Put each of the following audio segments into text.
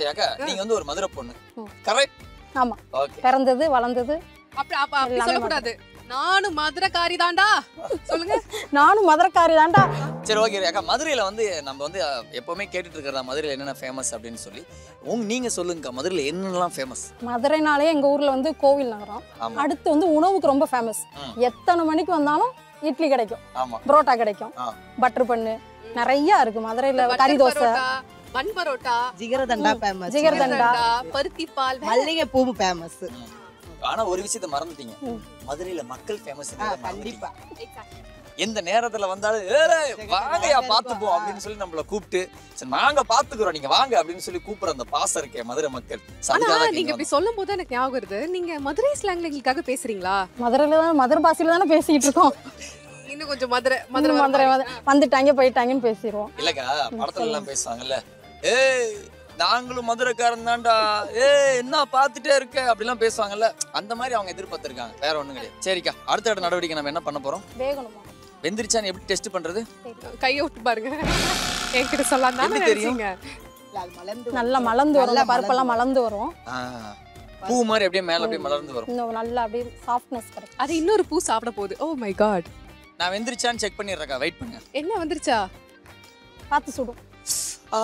அக்கா நீங்க வந்து ஒரு மதுரை பொண்ணு ம். கரெக்ட் ஆமா ஓகே பிறந்தது வளர்ந்தது அப்படி அப்ப அப்படி எல்லாமே சொல்லக்கூடாது நானும் மதுரைக்காரி தான்டா சொல்லுங்க நானும் மதுரைக்காரி தான்டா சரி ஓகே அக்கா மதுரையில வந்து நம்ம வந்து அஹ், எப்பவுமே கேட்டுட்டு இருக்கிறதா மதுரையில என்னென்ன ஃபேமஸ் அப்படின்னு சொல்லி உங்க நீங்க சொல்லுங்கக்கா மதுரையில என்னென்னலாம் ஃபேமஸ் மதுரைனாலே எங்க ஊர்ல வந்து கோவில் நகரம் ஆமா அடுத்து வந்து உணவுக்கு ரொம்ப ஃபேமஸ் ம். எத்தனை மணிக்கு வந்தாலும் இட்லி கிடைக்கும் ஆமா புரோட்டா கிடைக்கும் ஆ. பட்டர் பண்ணு நிறைய இருக்கு மதுரையில கறி butter dosa parotta bun parotta jigarthanda famous jigarthanda. பருத்தி பால் மல்லிகை பூ ஃபேமஸ் ஆனா ஒரு விஷயத்த மறந்துட்டீங்க ம். மதுரையில மக்கள் ஃபேமஸ் கண்டிப்பா எந்த நேரத்துல வந்தாலும் "ஏய், வாங்கயா பாத்துப்போம் அப்படின்னு சொல்லி நம்மள கூப்பிட்டு சரி நாங்க பாத்துக்கிறோம் நீங்க வாங்க அப்படின்னு சொல்லி கூப்பிடுற அந்த பாசம் இருக்கே மதுரை மக்கள் So, ஆனா அதுக்காக தான் நீங்க இங்க இப்படி சொல்லும் போது எனக்கு ஞாபகம் வருது நீங்க மதுரை ஸ்லாங்ல எங்களுக்காக பேசுறீங்களா மதுரையில தான் மதுரை பாசையில தானே பேசிட்டு இருக்கோம் இன்னும் கொஞ்சம் மதுரை மதுரை இன்னும் வர மதுரை மாதிரி. வந்து- வந்துட்டாங்க போயிட்டாங்கன்னு பேசிடுவோம் இல்லக்கா படத்துல எல்லாம் பேசுவாங்கல்ல ஏய் நாங்களும் மதுரைக்காரன் தான்டா ஏய் என்ன பாத்துட்டே இருக்க அப்படிலாம் பேசுவாங்கல்ல அந்த மாதிரி அவங்க எதிர்பார்த்திருக்காங்க வேற ஒண்ணும் கிடையாது சரிக்கா அடுத்த அடுத்த நடவடிக்கை நம்ம என்ன பண்ண போறோம் வேகணுமா வெந்திரிச்சான்னு எப்படி டெஸ்ட் பண்றது கையை விட்டு பாருங்க என்கிட்ட சொல்லலாம் தானே எப்படி தெரியும்? நினைச்சீங்க அது மலர்ந்து நல்லா மலர்ந்து வரும் நல்லா இந்த பருப்பெல்லாம் மலர்ந்து வரும் ஆ, பூ மாதிரி அப்படியே மேல அப்படியே மலர்ந்து வரும் இன்னும் நல்லா அப்படியே சாஃப்ட்னஸ் கிடைக்கும் அது இன்னொரு பூ சாப்பிட போகுது ஓ மை காட் நான் வெந்திரிச்சான்னு செக் பண்ணிடுறேக்கா வெயிட் பண்ணுங்க என்ன வந்துருச்சா பார்த்து சுடும் ஆ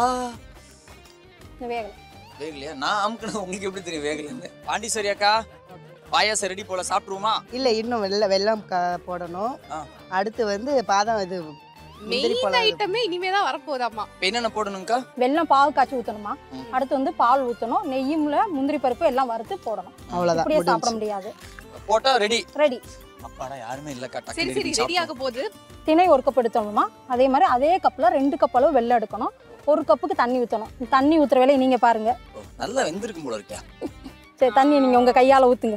இன்னும் வேகல வேகலையா நான் அமுக்கணும் உங்களுக்கு எப்படி தெரியும் வேகலன்னு பாண்டிச்சேரி அக்கா பாயாசம் ரெடி போல சாப்பிட்ருவோமா இல்ல இன்னும் வெள்ளம் வெல்லம் க- போடணும் ஆ. அடுத்து வந்து பாதாம் இது முந்திரி மெயின் பழம் ஐட்டமே இனிமே தான் வரப்போதாமா இப்போ என்னென்ன போடணும்க்கா வெல்லம் பால் காய்ச்சி ஊற்றணுமா ம். அடுத்து வந்து பால் ஊற்றணும் நெய்யும்ல முந்திரி பருப்பு எல்லாம் வறுத்து போடணும் அவ்வளவுதான் இப்படியே சாப்பிட முடிஞ்சுச்சு. முடியாது போட்டா ரெடி ரெடி அப்பாடா யாருமே இல்லக்கா சரி டக்குனு சரி ரெடி ரெடியாக போகுது திணை ஒரு கப் எடுத்தோம்மா அதே மாதிரி அதே கப்பில் ரெண்டு கப் அளவு வெள்ளம் எடுக்கணும் ஒரு கப்புக்கு தண்ணி ஊற்றணும் தண்ணி ஊற்றுற வேலையை நீங்கள் பாருங்க நல்லா வெந்திருக்கும் போல இருக்கா சரி தண்ணி நீங்கள் உங்கள் கையால் ஊற்றுங்க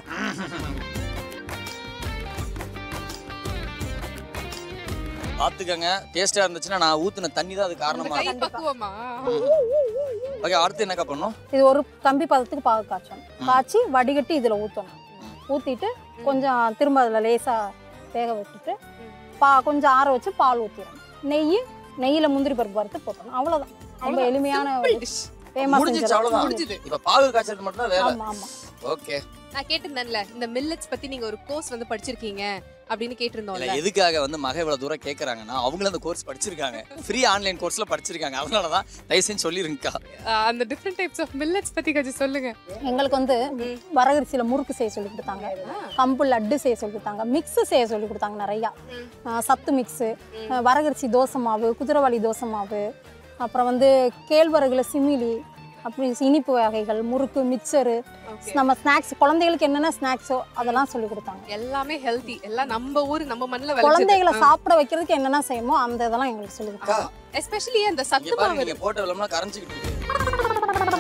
பாத்துக்கங்க டேஸ்டா இருந்துச்சுன்னா நான் ஊத்துன தண்ணி தான் அது அந்த காரணமா கை இருக்கும் பக்குவமா ஓகே அடுத்து என்னக்கா பண்ணும் இது ஒரு கம்பி பதத்துக்கு பாகு காய்ச்சணும் காய்ச்சி வடிகட்டி இதில் ஊற்றணும் ஊற்றிட்டு கொஞ்சம் திரும்ப அதில் லேசாக வேக விட்டுட்டு பா கொஞ்சம் ஆற வச்சு பால் ஊற்றிடணும் நெய் நெய்யில் முந்திரி பருப்பு வறுத்து போட்டணும் அவ்வளோதான் ரொம்ப எளிமையான Simple dish. ஃபேமஸ் முடிஞ்சிச்சு அவ்வளவுதான் முடிஞ்சுது. இப்ப பாகு காய்ச்சல் மட்டும் தான் வேலை ஆமாம் ஆமாம் ஓகே நான் கேட்டிருந்தேன்ல இந்த மில்லட்ஸ் பத்தி நீங்க ஒரு கோர்ஸ் வந்து படிச்சிருக்கீங்க அப்படின்னு இல்ல கேட்டிருந்தோம்ல எதுக்காக வந்து மக இவ்வளவு தூரம் கேக்குறாங்கன்னா அவங்களும் அந்த கோர்ஸ் படிச்சிருக்காங்க ஃப்ரீ ஆன்லைன் கோர்ஸ்ல படிச்சிருக்காங்க அதனாலதான் தயவு செஞ்சு சொல்லிருங்கக்கா அஹ் அந்த டிஃப்ரெண்ட் டைப்ஸ் ஆஃப் மில்லட்ஸ் பத்தி கொஞ்சம் சொல்லுங்க எங்களுக்கு வந்து வரகரிசியில் முறுக்கு செய்ய சொல்லி கொடுத்தாங்க கம்பு லட்டு செய்ய சொல்லி கொடுத்தாங்க மிக்ஸு செய்ய சொல்லி கொடுத்தாங்க நிறையா ஆஹ் சத்து மிக்ஸு ஆஹ் வரகரிசி தோசை மாவு குதிரைவாளி தோசை மாவு அப்புறம் வந்து கேழ்வரகுல சிமிலி அப்படி இனிப்பு வகைகள் முறுக்கு மிக்சரு Okay. நம்ம ஸ்நாக்ஸ் குழந்தைகளுக்கு என்னென்ன ஸ்நாக்ஸோ அதெல்லாம் சொல்லி கொடுத்தாங்க எல்லாமே ஹெல்தி எல்லாம் நம்ம ஊர் நம்ம மண்ணில் குழந்தைகளை சாப்பிட வைக்கிறதுக்கு என்னென்ன செய்யணுமோ அந்த இதெல்லாம் எங்களுக்கு சொல்லி கொடுத்தாங்க எஸ்பெஷலி அந்த இங்க சத்து பாருங்க மாவு நீங்க போட்ட விளம்பரம் கரைஞ்சிக்கிட்டு இருக்கு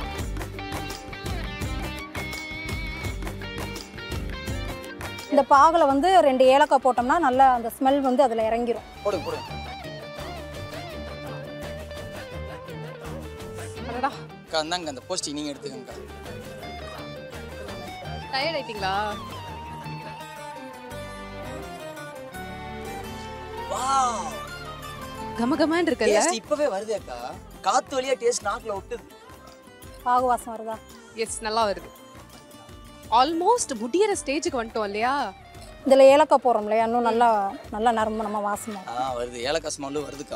இந்த பாகில் வந்து ரெண்டு ஏலக்காய் போட்டோம்னா நல்லா அந்த ஸ்மெல் வந்து அதில் இறங்கிரும் போடுங்க போடுங்க அடடா அக்கா இந்தாங்க அந்த போஸ்டிங் நீங்க எடுத்துக்கங்கக்கா டயர்ட் ஆயிட்டீங்களா வாவ் கமகமான் இருக்குல்ல டேஸ்ட் இப்பவே வருது அக்கா காத்து வழியா டேஸ்ட் நாக்குல ஒட்டுது பாகு வாசம் வருதா எஸ் நல்லா வருது ஆல்மோஸ்ட் முடியிற ஸ்டேஜுக்கு வந்துட்டோம் இல்லையா இதில் ஏலக்காய் போடுறோம் இல்லையா இன்னும் நல்லா நல்லா நறுமணமா நம்ம வாசமாக ஆ வருது ஏலக்காய் ஸ்மெல்லு வருதுக்கா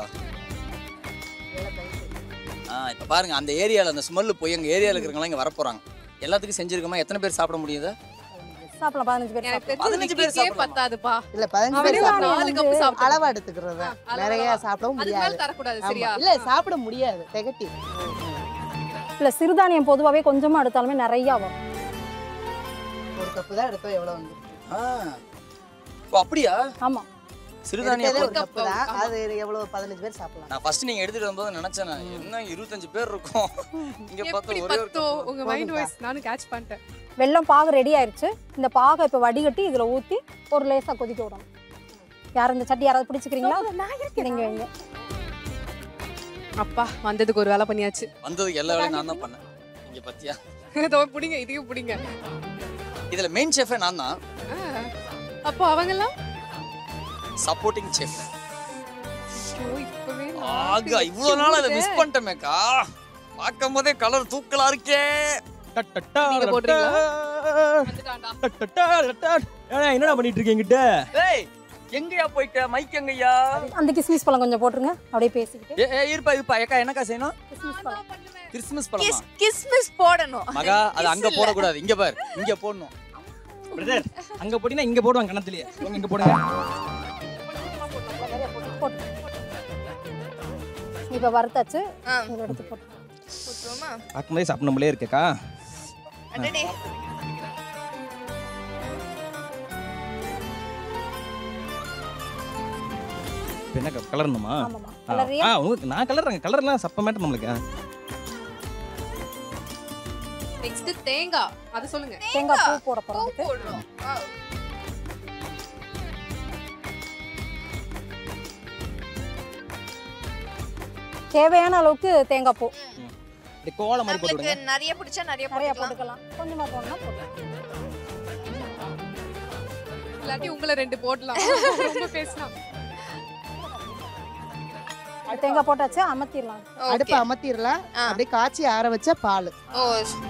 ஆ இப்போ பாருங்க அந்த ஏரியால அந்த ஸ்மெல்லு போய் எங்க ஏரியால இருக்கிறவங்க இங்க வர போறாங்க எல்லாத்துக்கும் செஞ்சிருக்கோமா எத்தனை பேர் சாப்பிட முடியுது சாப்பிடலாம் பதினஞ்சு பேர் எனக்கு சாப்பிடலாம். தெரிஞ்சு பதினஞ்சு பேர் கேக்கே சாப்பிடலாமா? பத்தாதுப்பா இல்ல பதினஞ்சு பேர் அவனே ஒரு சாப்பிடலாம் நாலு கப்பு சாப்பிட்டு அளவா எடுத்துக்கிறது தான். அளவா. நிறைய சாப்பிடவும் அதுக்கு முடியாது மேல தரக்கூடாது ஆமா. சரியா இல்ல சாப்பிட முடியாது திகட்டி இல்லை சிறுதானியம் பொதுவாகவே கொஞ்சமாக எடுத்தாலுமே நிறையா வரும் ஒரு கப்பு தான் எடுத்தோம் எவ்வளவு வந்து ஆ ஓ அப்படியா ஆமாம் சிறுதானியம் எடுத்ததே போட்டு- ஒரு கப்பு தான் ஆமா. அது எவ்வளவு பதினஞ்சு பேர் சாப்பிடலாம் நான் ஃபர்ஸ்ட் நீங்க எடுத்துட்டு வரும்போது நினைச்சேன் நான், என்ன இருபத்தஞ்சு பேர் இருக்கும் இங்க எப்படி பார்த்தா ஒரே ஒரு பத்தோ cup. உங்க மைண்ட் போதும்பா. வாய்ஸ் நானும் கேட்ச் பண்ணிட்டேன் வெல்லம் பாகு ரெடி ஆயிருச்சு இந்த பாகை இப்போ வடிகட்டி இதில் ஊற்றி ஒரு லேசாக கொதிக்க விடணும் யார் இந்த சட்டி யாராவது பிடிச்சிக்கிறீங்களா நீங்கள் வைங்க அப்பா வந்ததுக்கு ஒரு வேலை பண்ணியாச்சு வந்ததுக்கு எல்லா வேலையும் நான் தான் பண்ணேன் இங்க பத்தியா இதோ பிடிங்க இதையும் பிடிங்க இதுல மெயின் செஃபே நான் தான் ஆ. அப்போ அவங்கெல்லாம் சப்போர்ட்டிங் செஃப் ஐயோ, இப்பவே ஆகா நாக்கு இவ்வளவு நாள் அதை வச்சு மிஸ் பண்ணிட்டமேக்கா பார்க்கும் போதே கலர் தூக்கலா இருக்கே நீங்க போடுறீங்களா? வந்துட்டான்டா. ஏன்னா, என்னடா பண்ணிட்டு இருக்கீங்க என்கிட்ட ஏய் எங்கயா போயிட்ட மைக் எங்கயா அந்த கிஸ்மிஸ் பழம் கொஞ்சம் போட்டுருங்க அப்படியே பேசிக்கிட்டு ஏ ஏ, இருப்பா இருப்பா ஏக்கா என்னக்கா செய்யணும் கிஸ்மிஸ் பழம் கிறிஸ்மஸ் கிஸ் பழமா கிஸ்மிஸ் போடணும் மகா அது Kiss அங்க இல்ல. போடக்கூடாது இங்க பாரு இங்க போடணும் பிரதர் அங்க போட்டீங்கன்னா இங்க போடுவாங்க கணத்துலயே இங்க இங்க போடுங்க போட்டு இப்போ வறுத்தாச்சு ஆ, இதை எடுத்து போட்டு போட்டுருவோமா? பார்க்கும்போதே சாப்பிட நம்மளே இருக்கேக்கா அடடே. இப்போ என்ன கலரணுமா ஆமாம்மா ஆ, கலரையே ஆ உங்களுக்கு நான் கலர்றேங்க கலர்லாம் சப்ப மேட்டர் நம்மளுக்கு நெக்ஸ்ட் தேங்காய் அது சொல்லுங்க தேங்காய் பூ போட பூ போகிறோம் அதுக்கு போடுறோம். ஆ, தேவையான அளவுக்கு தேங்காய் பூ இந்த கோலம் மாதிரி போட்டு நம்மளுக்கு விடுங்க நிறைய பிடிச்சா நிறைய நிறைய போட்டுக்கலாம் போட்டுக்கலாம் கொஞ்சமா போடணும் போட்டுக்கலாம் இல்லாட்டி உங்களை ரெண்டு போடலாம் ரொம்ப பேசலாம் தேங்காய் போட்டாச்சு அமர்த்திடலாம் அடுப்பு Okay. அமர்த்திடலாம் ஆ. அப்படியே காய்ச்சி ஆற வச்ச பால் ஓ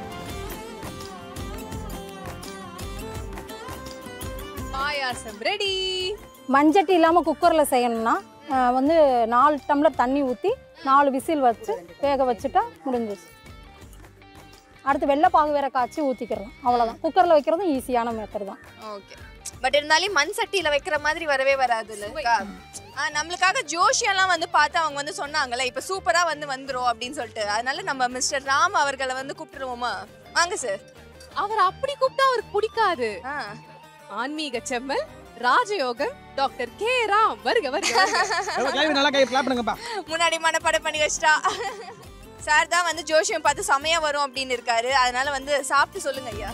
பாயாசம் ரெடி மஞ்சட்டி இல்லாமல் குக்கரில் செய்யணும்னா ஆஹ், வந்து நாலு டம்ளர் தண்ணி ஊற்றி நாலு விசில் வச்சு வேக வச்சுட்டா முடிஞ்சிச்சு அடுத்து வெள்ளைப்பாகு வேற காய்ச்சி ஊற்றிக்கிறலாம் அவ்வளோதான் குக்கரில் வைக்கிறதும் ஈஸியான மெத்தட் தான் ஓகே பட் இருந்தாலும் மண் சட்டியில வைக்கிற மாதிரி வரவே வராது இல்லக்கா நம்மளுக்காக ஜோஷியெல்லாம் வந்து பார்த்து அவங்க வந்து சொன்னாங்கல்ல இப்ப சூப்பரா வந்து வந்துரும் அப்படின்னு சொல்லிட்டு அதனால நம்ம மிஸ்டர் ராம் அவர்களை வந்து கூப்பிட்டுருவோமா வாங்க சார் அவர் அப்படி கூப்பிட்டா அவருக்கு பிடிக்காது ஆ ஆன்மீக செம்மல் ராஜயோகம் டாக்டர் கே ராம் வருக வருக வருக. கிளம்பி நல்லா கை கிளாப் பண்ணுங்கப்பா முன்னாடி மனப்பாடம் பண்ணி வச்சிட்டா சார் தான் வந்து ஜோஷியம் பார்த்து செமையா வரும் அப்படின்னு இருக்காரு அதனால வந்து சாப்பிட்டு சொல்லுங்க ஐயா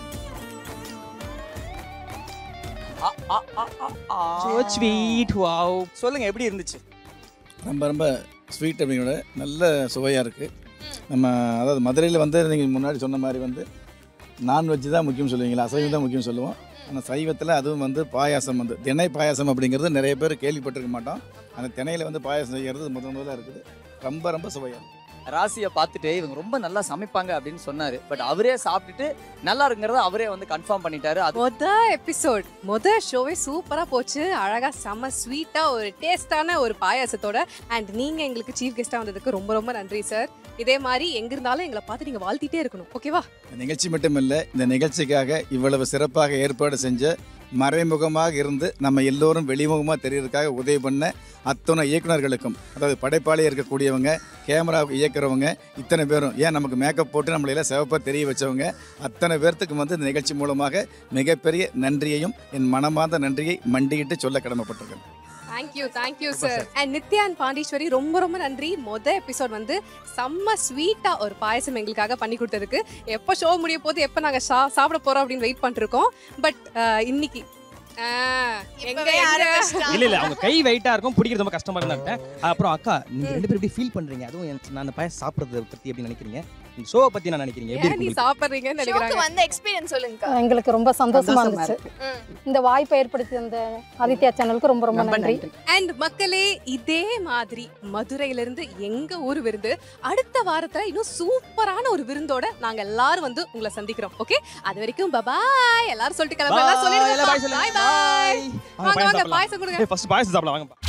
ஆ, ஆ, ஆ, ஆ, ஆ. So sweet, wow. சொல்லுங்க எப்படி இருந்துச்சு ரொம்ப ரொம்ப ஸ்வீட் அப்படிங்கிற நல்ல சுவையாக இருக்குது நம்ம அதாவது மதுரையில் வந்து நீங்கள் முன்னாடி சொன்ன மாதிரி வந்து நான்வெஜ் தான் முக்கியம் சொல்லுவீங்களா அசைவம் தான் முக்கியம் சொல்லுவோம் ஆனால் சைவத்தில் அதுவும் வந்து பாயாசம் வந்து திணை பாயாசம் அப்படிங்கிறது நிறைய பேர் கேள்விப்பட்டிருக்க மாட்டோம் அந்த திணையில் வந்து பாயாசம் செய்கிறது முதல் முதல்ல இருக்குது ரொம்ப ரொம்ப சுவையாக இருக்குது ராசியை பார்த்துட்டு இவங்க ரொம்ப நல்லா சமைப்பாங்க அப்படின்னு சொன்னாரு பட் அவரே சாப்பிட்டுட்டு நல்லா இருக்குங்கிறத அவரே வந்து கன்ஃபார்ம் பண்ணிட்டாரு அது மொத எபிசோட் மொத ஷோவே சூப்பரா போச்சு அழகா செம்ம ஸ்வீட்டா ஒரு டேஸ்டான ஒரு பாயாசத்தோட அண்ட் நீங்க எங்களுக்கு சீஃப் கெஸ்டா வந்ததுக்கு ரொம்ப ரொம்ப நன்றி சார் இதே மாதிரி எங்க இருந்தாலும் எங்களை பார்த்து நீங்க வாழ்த்திட்டே இருக்கணும் ஓகேவா இந்த நிகழ்ச்சி மட்டும் இல்லை இந்த நிகழ்ச்சிக்காக இவ்வளவு சிறப்பாக ஏற்பாடு செஞ்ச மறைமுகமாக இருந்து நம்ம எல்லோரும் வெளிமுகமாக தெரியறதுக்காக உதவி பண்ண அத்தனை இயக்குனர்களுக்கும் அதாவது படைப்பாளியாக இருக்கக்கூடியவங்க கேமரா இயக்குறவங்க இத்தனை பேரும் ஏன் நமக்கு மேக்கப் போட்டு நம்மளையெல்லாம் சிவப்பாக தெரிய வச்சவங்க அத்தனை பேர்த்துக்கும் வந்து இந்த நிகழ்ச்சி மூலமாக மிகப்பெரிய நன்றியையும் என் மனமார்ந்த நன்றியை மண்டியிட்டு சொல்ல கடமைப்பட்டிருக்கேன் thank you thank you sir and Nithya and Pandeeswari ரொம்ப ரொம்ப நன்றி மொத எபிசோட் வந்து செம்ம ஸ்வீட்டா ஒரு பாயசம் எங்களுக்காக பண்ணி கொடுத்ததுக்கு எப்போ ஷோ முடிய போது எப்போ நாங்க சா சாப்பிட போறோம் அப்படின்னு வெயிட் பண்ணிருக்கோம் பட் இன்னைக்கு ஆ, எங்க இப்பவே எங்க ஆரம்பிச்சிட்டாங்க. இல்ல இல்ல அவங்க கை வெயிட்டா இருக்கும் பிடிக்கிறது ரொம்ப கஷ்டமா இருந்தாங்க அப்புறம் அக்கா நீங்க ரெண்டு பேரும் எப்படி ஃபீல் பண்றீங்க அதுவும் எனக்கு- நான் அந்த பாயசம் சாப்பிடுறத பத்தி எப்படி நினைக்கிறீங்க இந்த ஷோவை பத்தி என்ன நினைக்கிறீங்க எப்படி ஏன் இருக்கு நீ உங்களுக்கு? சாப்பிடுறீங்கன்னு ஷோக்கு நினைக்கிறாங்க வந்த எக்ஸ்பீரியன்ஸ் சொல்லுங்கக்கா எங்களுக்கு ரொம்ப சந்தோஷமா சந்தோஷமா இருந்துச்சு ம். இந்த வாய்ப்பை ஏற்படுத்தி அந்த ஆதித்யா சேனலுக்கு ரொம்ப ரொம்ப ரொம்ப நன்றி நன்றி அண்ட் மக்களே இதே மாதிரி மதுரையில இருந்து எங்க ஊர் விருந்து அடுத்த வாரத்துல இன்னும் சூப்பரான ஒரு விருந்தோட நாங்க எல்லாரும் வந்து உங்களை சந்திக்கிறோம் ஓகே அது வரைக்கும் பபாய் எல்லாரும் சொல்லிட்டு கிளம்பலாம் Bye. எல்லாம் bye சொல்லிடுங்க சொல்லுங்க. பாய் பாய் Bye. வாங்க, வாங்க பாயசம் வாங்க சாப்பிடலாம். பாயசம் கொடுங்க ஏய், first பாயசம் சாப்பிடலாம் வாங்கப்பா